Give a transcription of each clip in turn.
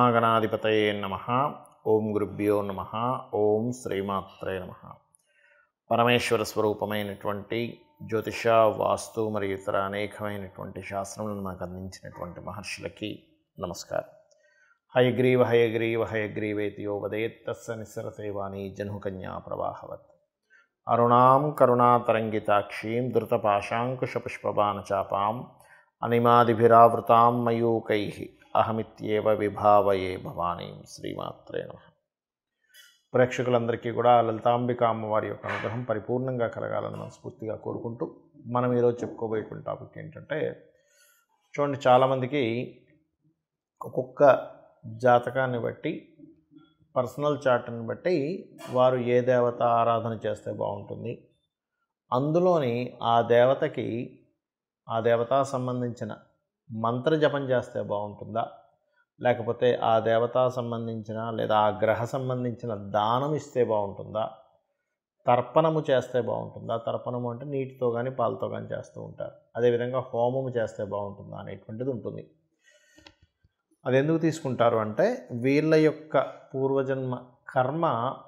శ్రీమహాగణాధిపతయే నమ ఓం గురుభ్యో నమ ఓం శ్రీమాత్రే నమ పరమేశ్వర స్వరూపమైనటువంటి జ్యోతిష వాస్తు మరియు ఇతర అనేకమైనటువంటి శాస్త్రములను మనకు అందించినటువంటి మహర్షులకి నమస్కారం హయగ్రీవ హయగ్రీవ హయగ్రీవేతి యో వదేత్ తస్స నిస్సరసేవాణి జన్హుకన్యా ప్రవాహవత్ అరుణాం కరుణాతరంగితాక్షీం ధృతపాశాంకుశపుష్పబాణచాపాం అనిమాదిభిరావృతాం మయూకై అహమిత్యేవ విభావయే భవానీం శ్రీమాత్రే నమ ప్రేక్షకులందరికీ కూడా లలితాంబిక అమ్మవారి యొక్క అనుగ్రహం పరిపూర్ణంగా కలగాలని మనస్ఫూర్తిగా కోరుకుంటూ మనం ఈరోజు చెప్పుకోబోయేటువంటి టాపిక్ ఏంటంటే చూడండి చాలామందికి ఒక్కొక్క జాతకాన్ని బట్టి పర్సనల్ చార్ట్ని బట్టి వారు ఏ దేవత ఆరాధన చేస్తే బాగుంటుంది అందులోని ఆ దేవతకి ఆ దేవతా సంబంధించిన మంత్ర జపం చేస్తే బాగుంటుందా లేకపోతే ఆ దేవతా సంబంధించిన లేదా ఆ గ్రహ సంబంధించిన దానం ఇస్తే బాగుంటుందా తర్పణము చేస్తే బాగుంటుందా తర్పణము అంటే నీటితో కానీ పాలతో కానీ చేస్తూ ఉంటారు అదేవిధంగా హోమము చేస్తే బాగుంటుందా అనేటువంటిది ఉంటుంది అది ఎందుకు తీసుకుంటారు అంటే వీళ్ళ యొక్క పూర్వజన్మ కర్మ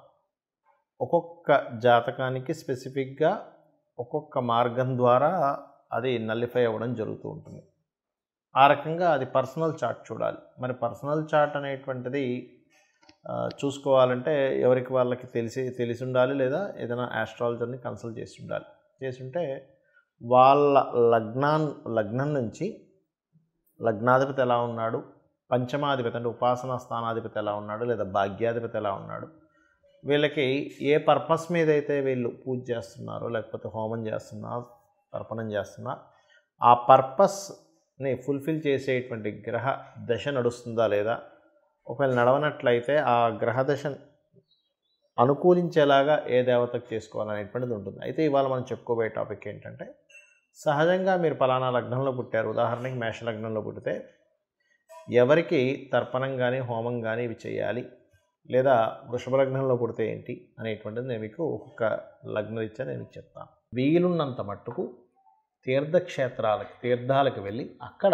ఒక్కొక్క జాతకానికి స్పెసిఫిక్గా ఒక్కొక్క మార్గం ద్వారా అది నల్లిఫై అవ్వడం జరుగుతూ ఉంటుంది ఆ రకంగా అది పర్సనల్ చార్ట్ చూడాలి మరి పర్సనల్ చార్ట్ అనేటువంటిది ఆ, చూసుకోవాలంటే ఎవరికి వాళ్ళకి తెలిసి తెలిసి ఉండాలి లేదా ఏదైనా ఆస్ట్రాలజర్ని కన్సల్ట్ చేసి ఉండాలి చేసి ఉంటే వాళ్ళ లగ్నాన్ లగ్నం నుంచి లగ్నాధిపతి ఎలా ఉన్నాడు పంచమాధిపతి అంటే ఉపాసనా స్థానాధిపతి ఎలా ఉన్నాడు లేదా భాగ్యాధిపతి ఎలా ఉన్నాడు వీళ్ళకి ఏ పర్పస్ మీద అయితే వీళ్ళు పూజ చేస్తున్నారో లేకపోతే హోమం చేస్తున్నా తర్పణం చేస్తున్నా ఆ పర్పస్ని ఫుల్ఫిల్ చేసేటువంటి గ్రహ దశ నడుస్తుందా లేదా ఒకవేళ నడవనట్లయితే ఆ గ్రహ దశ అనుకూలించేలాగా ఏ దేవతకు చేసుకోవాలనేటువంటిది ఉంటుంది అయితే ఇవాళ మనం చెప్పుకోబోయే టాపిక్ ఏంటంటే సహజంగా మీరు పలానా లగ్నంలో పుట్టారు ఉదాహరణకి మేష లగ్నంలో పుట్టితే ఎవరికి తర్పణం కానీ హోమం కానీ ఇవి చేయాలి లేదా వృషభ లగ్నంలో పుడితే ఏంటి అనేటువంటిది నేను మీకు ఒక్కొక్క లగ్నరీత్యా నేను మీకు చెప్తాను వీలున్నంత మట్టుకు తీర్థక్షేత్రాలకు తీర్థాలకు వెళ్ళి అక్కడ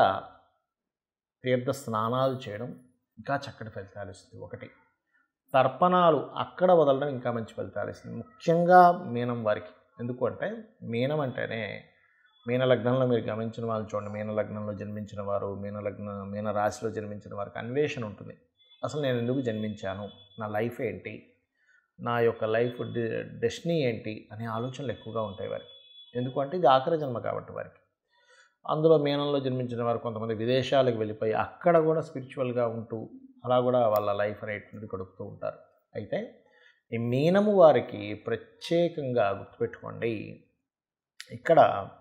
తీర్థ స్నానాలు చేయడం ఇంకా చక్కటి ఫలితాలు ఇస్తుంది ఒకటి తర్పణాలు అక్కడ వదలడం ఇంకా మంచి ఫలితాలు ఇస్తుంది ముఖ్యంగా మీనం వారికి ఎందుకు అంటే మీనం అంటేనే మీన లగ్నంలో మీరు గమనించిన వాళ్ళు చూడండి మీన లగ్నంలో జన్మించిన వారు మీన లగ్న మీన రాశిలో జన్మించిన వారికి అన్వేషణ ఉంటుంది అసలు నేను ఎందుకు జన్మించాను నా లైఫ్ ఏంటి నా యొక్క లైఫ్ డెస్టినీ ఏంటి అనే ఆలోచనలు ఎక్కువగా ఉంటాయి వారికి ఎందుకంటే ఇది ఆఖరి జన్మ కాబట్టి వారికి అందులో మీనంలో జన్మించిన వారు కొంతమంది విదేశాలకు వెళ్ళిపోయి అక్కడ కూడా స్పిరిచువల్గా ఉంటూ అలా కూడా వాళ్ళ లైఫ్ అనేటువంటిది గడుపుతూ ఉంటారు అయితే ఈ మీనము వారికి ప్రత్యేకంగా గుర్తుపెట్టుకోండి ఇక్కడ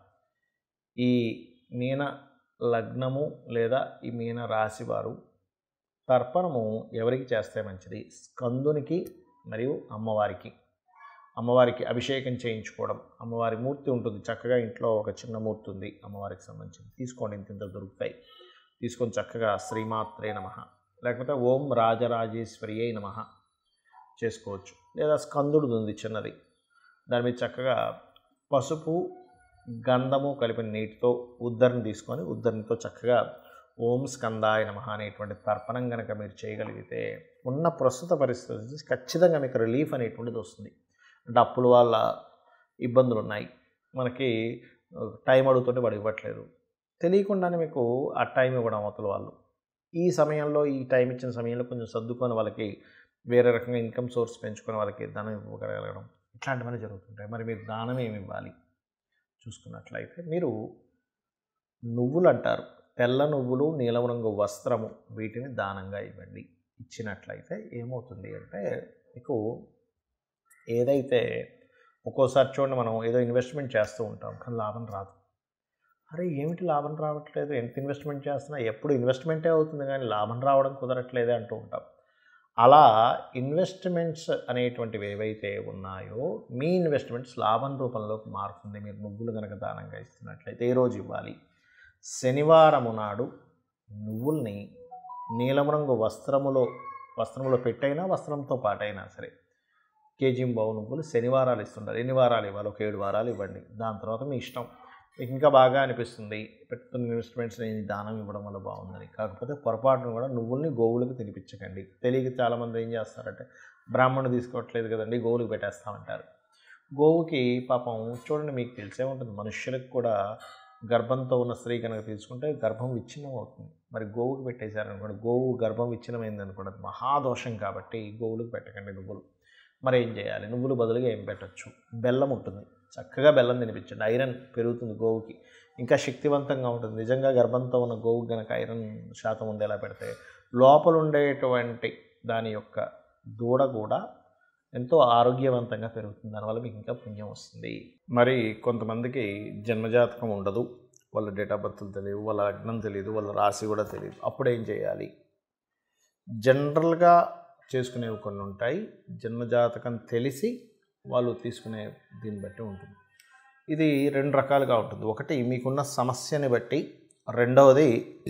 ఈ మీన లగ్నము లేదా ఈ మీన రాశి వారు తర్పణము ఎవరికి చేస్తే మంచిది స్కందునికి మరియు అమ్మవారికి అమ్మవారికి అభిషేకం చేయించుకోవడం అమ్మవారి మూర్తి ఉంటుంది చక్కగా ఇంట్లో ఒక చిన్న మూర్తి ఉంది అమ్మవారికి సంబంధించింది తీసుకోండి ఇంత ఇంత దొరుకుతాయి తీసుకొని చక్కగా శ్రీమాత్రే నమ లేకపోతే ఓం రాజరాజేశ్వరియే నమ చేసుకోవచ్చు లేదా స్కందుడు ఉంది చిన్నది దాని మీద చక్కగా పసుపు గంధము కలిపిన నీటితో ఉద్దరిని తీసుకొని ఉద్దరినితో చక్కగా ఓం స్కందాయ నమ అనేటువంటి తర్పణం కనుక మీరు చేయగలిగితే ఉన్న ప్రస్తుత పరిస్థితి నుంచి ఖచ్చితంగా మీకు రిలీఫ్ అనేటువంటిది వస్తుంది అంటే అప్పుల వల్ల ఇబ్బందులు ఉన్నాయి మనకి టైం అడుగుతుంటే వాడు ఇవ్వట్లేదు తెలియకుండానే మీకు ఆ టైం ఇవ్వడం అవతల వాళ్ళు ఈ సమయంలో ఈ టైం ఇచ్చిన సమయంలో కొంచెం సర్దుకొని వాళ్ళకి వేరే రకంగా ఇన్కమ్ సోర్స్ పెంచుకొని వాళ్ళకి దానం ఇవ్వగలగడం ఇట్లాంటివన్నీ జరుగుతుంటాయి మరి మీరు దానం ఏమి ఇవ్వాలి చూసుకున్నట్లయితే మీరు నువ్వులు అంటారు తెల్ల నువ్వులు నీలం రంగు వస్త్రము వీటిని దానంగా ఇవ్వండి ఇచ్చినట్లయితే ఏమవుతుంది అంటే మీకు ఏదైతే ఒక్కోసారి చూడండి మనం ఏదో ఇన్వెస్ట్మెంట్ చేస్తూ ఉంటాం కానీ లాభం రాదు అరే ఏమిటి లాభం రావట్లేదు ఎంత ఇన్వెస్ట్మెంట్ చేస్తున్నా ఎప్పుడు ఇన్వెస్ట్మెంటే అవుతుంది కానీ లాభం రావడం కుదరట్లేదే అంటూ ఉంటాం అలా ఇన్వెస్ట్మెంట్స్ అనేటువంటివి ఏవైతే ఉన్నాయో మీ ఇన్వెస్ట్మెంట్స్ లాభం రూపంలోకి మారుతుంది మీరు నువ్వులు కనుక దానంగా ఇస్తున్నట్లయితే ఏ రోజు ఇవ్వాలి శనివారము నాడు నువ్వుల్ని నీలం రంగు వస్త్రములో వస్త్రములో పెట్టైనా వస్త్రంతో పాటైనా సరే కేజీ బావు నువ్వులు శనివారాలు ఇస్తుంటారు ఎన్ని వారాలు ఇవ్వాలి ఒక ఏడు వారాలు ఇవ్వండి దాని తర్వాత మీ ఇష్టం మీకు ఇంకా బాగా అనిపిస్తుంది పెట్టుకున్న ఇన్వెస్ట్మెంట్స్ నేను దానం ఇవ్వడం వల్ల బాగుందని కాకపోతే పొరపాటును కూడా నువ్వుల్ని గోవులకు తినిపించకండి తెలియక చాలామంది ఏం చేస్తారంటే బ్రాహ్మణుడు తీసుకోవట్లేదు కదండి గోవులకు పెట్టేస్తామంటారు గోవుకి పాపం చూడండి మీకు తెలిసే ఉంటుంది మనుష్యులకు కూడా గర్భంతో ఉన్న స్త్రీ కనుక తీసుకుంటే గర్భం విచ్ఛిన్నం అవుతుంది మరి గోవుకి పెట్టేశారనుకోండి గోవు గర్భం విచ్ఛిన్నమైంది అనుకోండి అది మహాదోషం కాబట్టి గోవులకు పెట్టకండి నువ్వులు మరి ఏం చేయాలి నువ్వులు బదులుగా ఏం పెట్టచ్చు బెల్లం ఉంటుంది చక్కగా బెల్లం తినిపించండి ఐరన్ పెరుగుతుంది గోవుకి ఇంకా శక్తివంతంగా ఉంటుంది నిజంగా గర్భంతో ఉన్న గోవుకి కనుక ఐరన్ శాతం ఉండేలా పెడితే లోపల ఉండేటువంటి దాని యొక్క దూడ కూడా ఎంతో ఆరోగ్యవంతంగా పెరుగుతుంది దానివల్ల మీకు ఇంకా పుణ్యం వస్తుంది మరి కొంతమందికి జన్మజాతకం ఉండదు వాళ్ళ డేట్ ఆఫ్ బర్త్లు తెలియదు వాళ్ళ లగ్నం తెలియదు వాళ్ళ రాశి కూడా తెలియదు అప్పుడు ఏం చేయాలి జనరల్గా చేసుకునేవి కొన్ని ఉంటాయి జన్మజాతకం తెలిసి వాళ్ళు తీసుకునే దీన్ని బట్టి ఉంటుంది ఇది రెండు రకాలుగా ఉంటుంది ఒకటి మీకున్న సమస్యని బట్టి రెండవది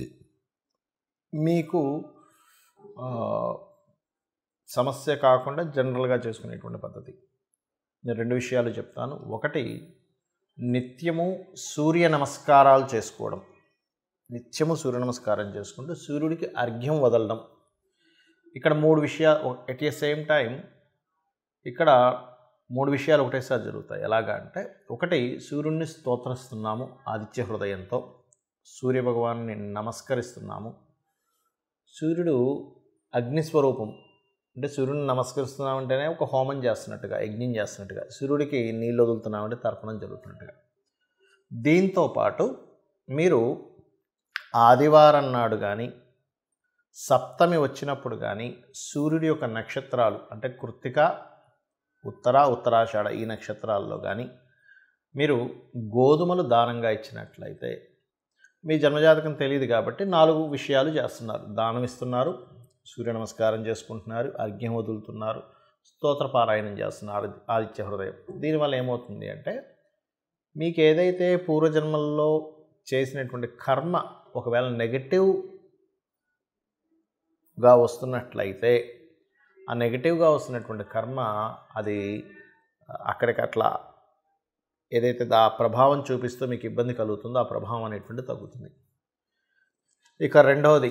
మీకు ఆ, సమస్య కాకుండా జనరల్గా చేసుకునేటువంటి పద్ధతి నేను రెండు విషయాలు చెప్తాను ఒకటి నిత్యము సూర్య నమస్కారాలు చేసుకోవడం నిత్యము సూర్య నమస్కారం చేసుకుంటూ సూర్యుడికి అర్ఘ్యం వదలడం ఇక్కడ మూడు విషయాలు ఎట్ ఏ సేమ్ టైం ఇక్కడ మూడు విషయాలు ఒకటేసారి జరుగుతాయి ఎలాగా అంటే ఒకటి సూర్యుడిని స్తోత్రిస్తున్నాము ఆదిత్య హృదయంతో సూర్యభగవాన్ని నమస్కరిస్తున్నాము సూర్యుడు అగ్నిస్వరూపం అంటే సూర్యుడిని నమస్కరిస్తున్నామంటేనే ఒక హోమం చేస్తున్నట్టుగా యజ్ఞం చేస్తున్నట్టుగా సూర్యుడికి నీళ్ళు వదులుతున్నామంటే తర్పణం జరుగుతున్నట్టుగా దీంతో పాటు మీరు ఆదివారం నాడు కానీ సప్తమి వచ్చినప్పుడు కానీ సూర్యుడి యొక్క నక్షత్రాలు అంటే కృత్తిక ఉత్తర ఉత్తరాషాఢ ఈ నక్షత్రాల్లో కానీ మీరు గోధుమలు దానంగా ఇచ్చినట్లయితే మీ జన్మజాతకం తెలియదు కాబట్టి నాలుగు విషయాలు చేస్తున్నారు దానం ఇస్తున్నారు సూర్య నమస్కారం చేసుకుంటున్నారు అర్ఘ్యం వదులుతున్నారు స్తోత్ర పారాయణం చేస్తున్నారు ఆదిత్య హృదయం దీనివల్ల ఏమవుతుంది అంటే మీకు ఏదైతే పూర్వజన్మల్లో చేసినటువంటి కర్మ ఒకవేళ నెగటివ్గా వస్తున్నట్లయితే ఆ నెగటివ్గా వస్తున్నటువంటి కర్మ అది అక్కడికి అట్లా ఏదైతే ఆ ప్రభావం చూపిస్తూ మీకు ఇబ్బంది కలుగుతుందో ఆ ప్రభావం అనేటువంటి తగ్గుతుంది ఇక రెండవది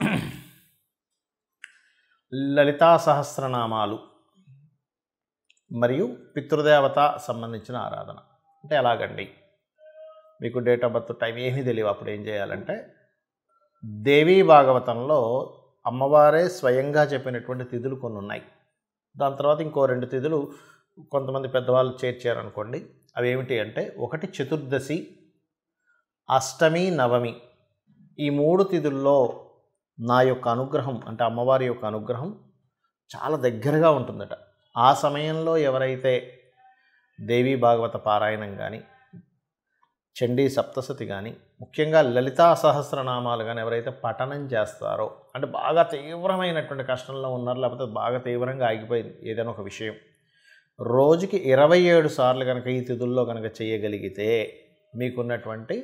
లలితా సహస్రనామాలు మరియు పితృదేవత సంబంధించిన ఆరాధన అంటే ఎలాగండి మీకు డేట్ ఆఫ్ బర్త్ టైం ఏమీ తెలియదు అప్పుడు ఏం చేయాలంటే దేవీ భాగవతంలో అమ్మవారే స్వయంగా చెప్పినటువంటి తిథులు కొన్ని ఉన్నాయి దాని తర్వాత ఇంకో రెండు తిథులు కొంతమంది పెద్దవాళ్ళు చేర్చారనుకోండి అవి ఏమిటి అంటే ఒకటి చతుర్దశి అష్టమి నవమి ఈ మూడు తిథుల్లో నా యొక్క అనుగ్రహం అంటే అమ్మవారి యొక్క అనుగ్రహం చాలా దగ్గరగా ఉంటుందట ఆ సమయంలో ఎవరైతే దేవీ భాగవత పారాయణం కానీ చండీ సప్తసతి కానీ ముఖ్యంగా లలితా సహస్రనామాలు కానీ ఎవరైతే పఠనం చేస్తారో అంటే బాగా తీవ్రమైనటువంటి కష్టంలో ఉన్నారు లేకపోతే బాగా తీవ్రంగా ఆగిపోయింది ఏదైనా ఒక విషయం రోజుకి ఇరవై ఏడు సార్లు కనుక ఈ తిథుల్లో కనుక చేయగలిగితే మీకున్నటువంటి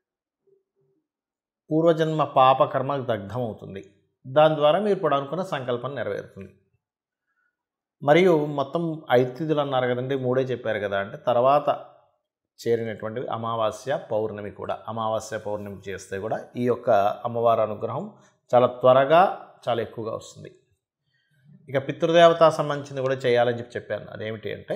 పూర్వజన్మ పాపకర్మ దగ్ధమవుతుంది దాని ద్వారా మీరు ఇప్పుడు అనుకున్న సంకల్పం నెరవేరుతుంది మరియు మొత్తం ఐదు తిథులు అన్నారు కదండి మూడే చెప్పారు కదా అంటే తర్వాత చేరినటువంటి అమావాస్య పౌర్ణమి కూడా అమావాస్య పౌర్ణమి చేస్తే కూడా ఈ యొక్క అమ్మవారి అనుగ్రహం చాలా త్వరగా చాలా ఎక్కువగా వస్తుంది ఇక పితృదేవత సంబంధించింది కూడా చేయాలని చెప్పి చెప్పాను అదేమిటి అంటే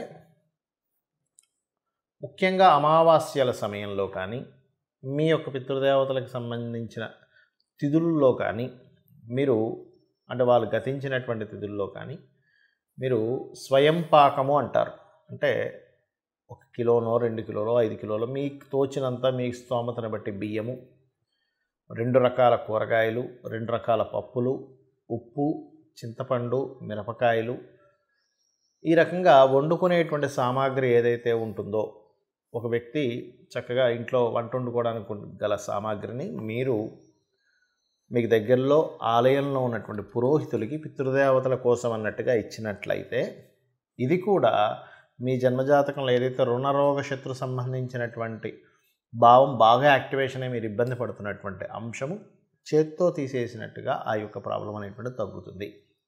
ముఖ్యంగా అమావాస్యల సమయంలో కానీ మీ యొక్క పితృదేవతలకు సంబంధించిన తిథుల్లో కానీ మీరు అంటే వాళ్ళు గతించినటువంటి తిథుల్లో కానీ మీరు స్వయం పాకము అంటారు అంటే ఒక కిలోనో రెండు కిలోలో ఐదు కిలోలో మీకు తోచినంత మీ స్తోమతను బట్టి బియ్యము రెండు రకాల కూరగాయలు రెండు రకాల పప్పులు ఉప్పు చింతపండు మిరపకాయలు ఈ రకంగా వండుకునేటువంటి సామాగ్రి ఏదైతే ఉంటుందో ఒక వ్యక్తి చక్కగా ఇంట్లో వంట వండుకోవడానికి గల సామాగ్రిని మీరు మీకు దగ్గరలో ఆలయంలో ఉన్నటువంటి పురోహితులకి పితృదేవతల కోసం అన్నట్టుగా ఇచ్చినట్లయితే ఇది కూడా మీ జన్మజాతకంలో ఏదైతే రుణరోగ శత్రు సంబంధించినటువంటి భావం బాగా యాక్టివేషన్ అయి మీరు ఇబ్బంది పడుతున్నటువంటి అంశము చేత్తో తీసేసినట్టుగా ఆ యొక్క ప్రాబ్లం అనేటువంటి తగ్గుతుంది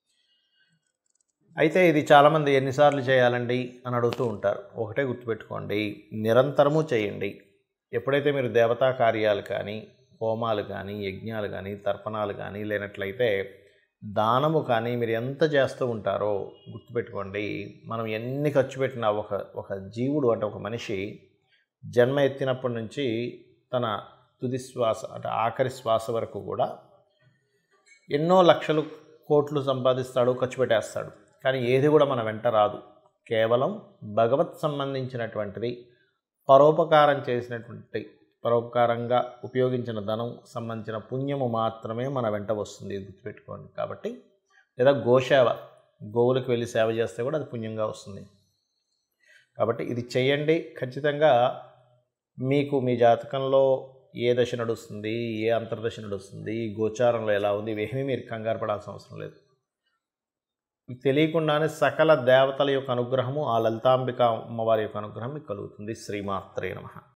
అయితే ఇది చాలామంది ఎన్నిసార్లు చేయాలండి అని అడుగుతూ ఉంటారు ఒకటే గుర్తుపెట్టుకోండి నిరంతరము చేయండి ఎప్పుడైతే మీరు దేవతా కార్యాలు కానీ హోమాలు కానీ యజ్ఞాలు కానీ తర్పణాలు కానీ లేనట్లయితే దానము కానీ మీరు ఎంత చేస్తూ ఉంటారో గుర్తుపెట్టుకోండి మనం ఎన్ని ఖర్చు పెట్టినా ఒక ఒక జీవుడు అంటే ఒక మనిషి జన్మ ఎత్తినప్పటి నుంచి తన తుది శ్వాస అంటే ఆఖరి శ్వాస వరకు కూడా ఎన్నో లక్షలు కోట్లు సంపాదిస్తాడు ఖర్చు పెట్టేస్తాడు కానీ ఏది కూడా మన వెంట రాదు కేవలం భగవత్ సంబంధించినటువంటిది పరోపకారం చేసినటువంటి పరోపకారంగా ఉపయోగించిన ధనం సంబంధించిన పుణ్యము మాత్రమే మన వెంట వస్తుంది ఇది గుర్తుపెట్టుకోండి కాబట్టి లేదా గోసేవ గోవులకు వెళ్ళి సేవ చేస్తే కూడా అది పుణ్యంగా వస్తుంది కాబట్టి ఇది చేయండి ఖచ్చితంగా మీకు మీ జాతకంలో ఏ దశ నడుస్తుంది ఏ అంతర్దశ నడుస్తుంది గోచారంలో ఎలా ఉంది ఇవేమీ మీరు కంగారు పడాల్సిన అవసరం లేదు మీకు తెలియకుండానే సకల దేవతల యొక్క అనుగ్రహము ఆ లలితాంబిక అమ్మవారి యొక్క అనుగ్రహం మీకు కలుగుతుంది శ్రీమాత్రే నమ